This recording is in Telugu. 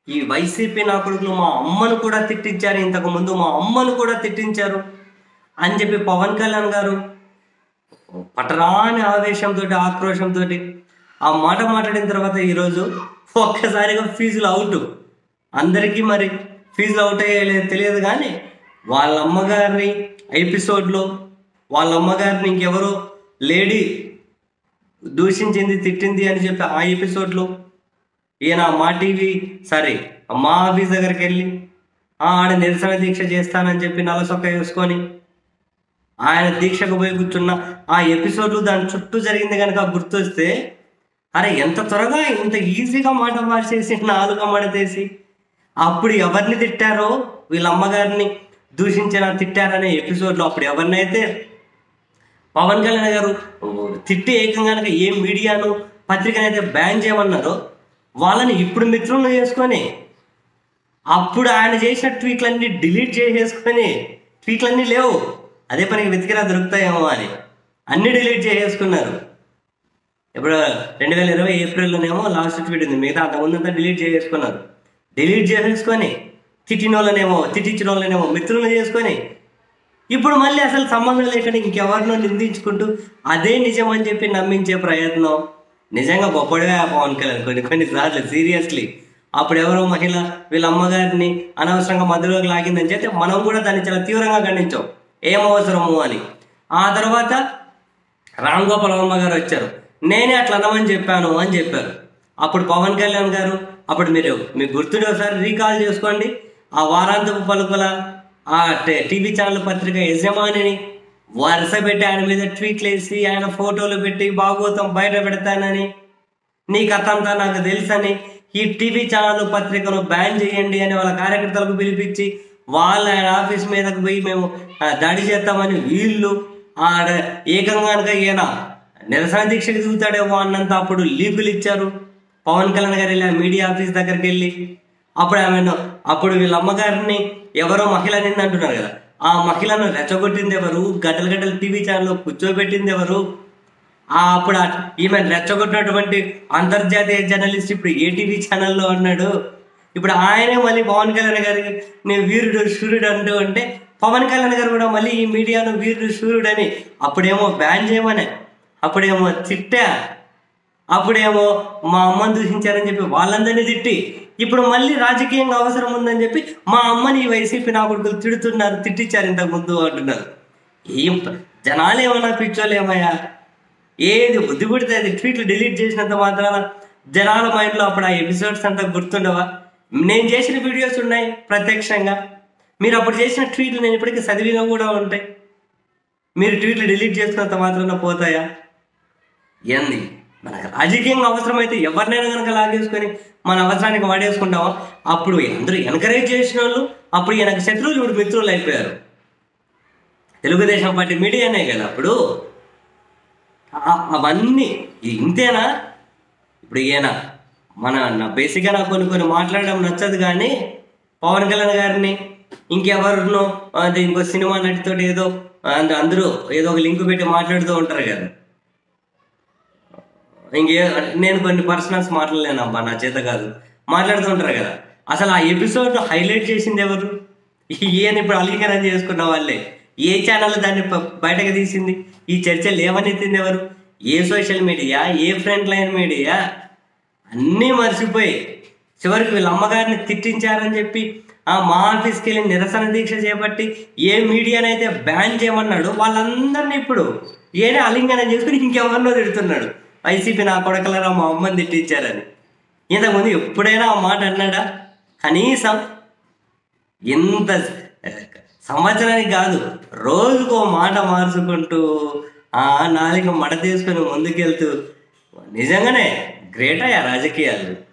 ఈ వైసీపీ నా కొడుకులు మా అమ్మను కూడా తిట్టించారు ఇంతకు ముందు మా అమ్మను కూడా తిట్టించారు అని చెప్పి పవన్ కళ్యాణ్ గారు పటరాని ఆవేశంతో ఆక్రోషంతో ఆ మాట మాట్లాడిన తర్వాత ఈరోజు ఒక్కసారిగా ఫీజులు అవుట్ అందరికీ మరి ఫీజులు అవుట్ అయ్యలేదు తెలియదు కానీ వాళ్ళ అమ్మగారిని ఎపిసోడ్లో వాళ్ళ అమ్మగారిని ఇంకెవరో లేడీ దూషించింది తిట్టింది అని చెప్పి ఆ ఎపిసోడ్లో ఈయన మా టీవీ సారీ మా ఆఫీస్ దగ్గరికి వెళ్ళి "ఆ, ఆడ నిరసన దీక్ష చేస్తానని చెప్పి నల్లసొక్క వేసుకొని ఆయన దీక్షకు పోయి కూర్చున్న ఆ ఎపిసోడ్ దాని చుట్టూ జరిగింది కనుక గుర్తొస్తే అరే ఎంత త్వరగా ఇంత ఈజీగా మాట మార్చేసి నాలుగు మడతేసి అప్పుడు ఎవరిని తిట్టారో వీళ్ళ అమ్మగారిని దూషించిన తిట్టారనే ఎపిసోడ్లో అప్పుడు ఎవరినైతే పవన్ కళ్యాణ్ గారు తిట్టి ఏకంగా కనుక ఏ మీడియాను పత్రికనైతే బ్యాన్ చేయమన్నారో వాళ్ళని ఇప్పుడు మిత్రులను చేసుకొని అప్పుడు ఆయన చేసిన ట్వీట్లన్నీ డిలీట్ చేసేసుకొని ట్వీట్లన్నీ లేవు అదే పనికి వెతికినా దొరుకుతాయేమో అని అన్ని డిలీట్ చేసేసుకున్నారు ఇప్పుడు రెండు వేల ఇరవై ఏప్రిల్లోనేమో లాస్ట్ ట్వీట్ ఉంది మిగతా అంతకుముందు అంతా డిలీట్ చేసేసుకున్నారు డిలీట్ చేసేసుకొని తిట్టిన వాళ్ళనేమో తిట్టించిన వాళ్ళనేమో మిత్రులను చేసుకొని ఇప్పుడు మళ్ళీ అసలు సంబంధం లేకుండా ఇంకెవరినో నిందించుకుంటూ అదే నిజం అని చెప్పి నమ్మించే ప్రయత్నం నిజంగా గొప్పడిగా పవన్ కళ్యాణ్ కొన్ని కొన్నిసార్లు సీరియస్లీ అప్పుడు ఎవరో మహిళ వీళ్ళ అమ్మగారిని అనవసరంగా మధ్యలోకి లాగిందని చెప్తే మనం కూడా దాన్ని చాలా తీవ్రంగా ఖండించాం ఏం అవసరము అని ఆ తర్వాత రామ్ గోపాల్ వర్మ గారు వచ్చారు నేనే అట్లా అనమని చెప్పాను అని చెప్పారు అప్పుడు పవన్ కళ్యాణ్ గారు అప్పుడు మీరు మీకు గుర్తుండే ఒకసారి రీకాల్ చేసుకోండి ఆ వారాంతపు పలుకుల ఆ టే- టీవీ ఛానల్ పత్రిక యజమానిని వరుస పెట్టి ఆయన మీద ట్వీట్లు వేసి ఆయన ఫోటోలు పెట్టి భాగవతం బయట పెడతానని నీ కథ అంతా నాకు తెలుసని ఈ టీవీ ఛానల్ పత్రికను బ్యాన్ చేయండి అని వాళ్ళ కార్యకర్తలకు పిలిపించి వాళ్ళ ఆయన ఆఫీస్ మీదకు పోయి మేము ఆ, దాడి చేస్తామని వీళ్ళు ఆడ ఏకంగా కనుక ఈయన నిరసన దీక్షకు దిగుతాడేమో అన్నంత అప్పుడు లీకులు ఇచ్చారు పవన్ కళ్యాణ్ గారు వెళ్ళి ఆ మీడియా ఆఫీస్ దగ్గరికి వెళ్ళి అప్పుడు ఆమెను అప్పుడు వీళ్ళ అమ్మగారిని ఎవరో మహిళ నింది అంటున్నారు కదా ఆ మహిళను రెచ్చగొట్టింది ఎవరు గడ్డలు గడ్డలు టీవీ ఛానల్లో కూర్చోబెట్టింది ఎవరు ఆ అప్పుడు ఆ ఈమె రెచ్చగొట్టినటువంటి అంతర్జాతీయ జర్నలిస్ట్ ఇప్పుడు ఏటీవీ ఛానల్లో ఉన్నాడు ఇప్పుడు ఆయనే మళ్ళీ పవన్ కళ్యాణ్ గారికి నేను వీరుడు సూర్యుడు అంటూ ఉంటే పవన్ కళ్యాణ్ గారు కూడా మళ్ళీ ఈ మీడియాను వీరుడు సూర్యుడు అని అప్పుడేమో బ్యాన్ చేయమనే అప్పుడేమో తిట్టా అప్పుడేమో మా అమ్మని దూషించారని చెప్పి వాళ్ళందరినీ తిట్టి ఇప్పుడు మళ్ళీ రాజకీయంగా అవసరం ఉందని చెప్పి మా అమ్మని ఈ వైసీపీ నా కొడుకులు తిడుతున్నారు తిట్టించారు ఇంతకు ముందు అంటున్నారు ఏం ప- జనాలు ఏమన్నా పిచ్చోళ్ళు ఏమయ్యా ఏది బుద్ధి పుడితే అది ట్వీట్లు డిలీట్ చేసినంత మాత్రాన జనాల మైండ్లో అప్పుడు ఆ ఎపిసోడ్స్ అంతా గుర్తుండవా నేను చేసిన వీడియోస్ ఉన్నాయి ప్రత్యక్షంగా మీరు అప్పుడు చేసిన ట్వీట్లు నేను ఇప్పటికీ చదివినా కూడా ఉంటాయి మీరు ట్వీట్లు డిలీట్ చేసినంత మాత్రాన పోతాయా ఏంది మనకు రాజకీయంగా అవసరమైతే ఎవరినైనా కనుక లాగేసుకొని మన అవసరానికి వాడేసుకుంటామా అప్పుడు అందరూ ఎంకరేజ్ చేసిన వాళ్ళు అప్పుడు ఈయనకు శత్రువులు ఇప్పుడు మిత్రులు అయిపోయారు తెలుగుదేశం పార్టీ మీడియానే కదా అప్పుడు ఆ- అవన్నీ ఇది ఇంతేనా ఇప్పుడు ఈయన మన నా బేసిక్గా నాకు కొన్ని కొన్ని మాట్లాడడం నచ్చదు కానీ పవన్ కళ్యాణ్ గారిని ఇంకెవరినో అది ఇంకో సినిమా నటితో ఏదో అంద- అందరూ ఏదో ఒక లింక్ పెట్టి మాట్లాడుతూ ఉంటారు కదా ఇంకే నేను కొన్ని పర్సనల్స్ మాట్లాడలేను అబ్బా నా చేత కాదు మాట్లాడుతూ ఉంటారు కదా అసలు ఆ ఎపిసోడ్ హైలైట్ చేసింది ఎవరు ఈయన ఇప్పుడు అలింగనం చేసుకున్న వాళ్ళే ఏ ఛానల్ దాన్ని ప- బయటకు తీసింది ఈ చర్చలు ఏమనెత్తింది ఎవరు ఏ సోషల్ మీడియా ఏ ఫ్రంట్ లైన్ మీడియా అన్నీ మర్చిపోయి చివరికి వీళ్ళ అమ్మగారిని తిట్టించారని చెప్పి ఆ మా ఆఫీస్కి వెళ్ళి నిరసన దీక్ష చేపట్టి ఏ మీడియానైతే బ్యాన్ చేయమన్నాడు వాళ్ళందరినీ ఇప్పుడు ఏనే అలింగనం చేసుకుని ఇంకెవరినో తిడుతున్నాడు వైసీపీ నా కొడకలరా మా అమ్మని తిట్టించారని ఇంతకుముందు ఎప్పుడైనా ఆ మాట అన్నాడా కనీసం ఇంత సంవత్సరానికి కాదు రోజుకో మాట మార్చుకుంటూ ఆ నాలుక మడ తీసుకొని ముందుకెళ్తూ నిజంగానే గ్రేట్ అయ్యా రాజకీయాలు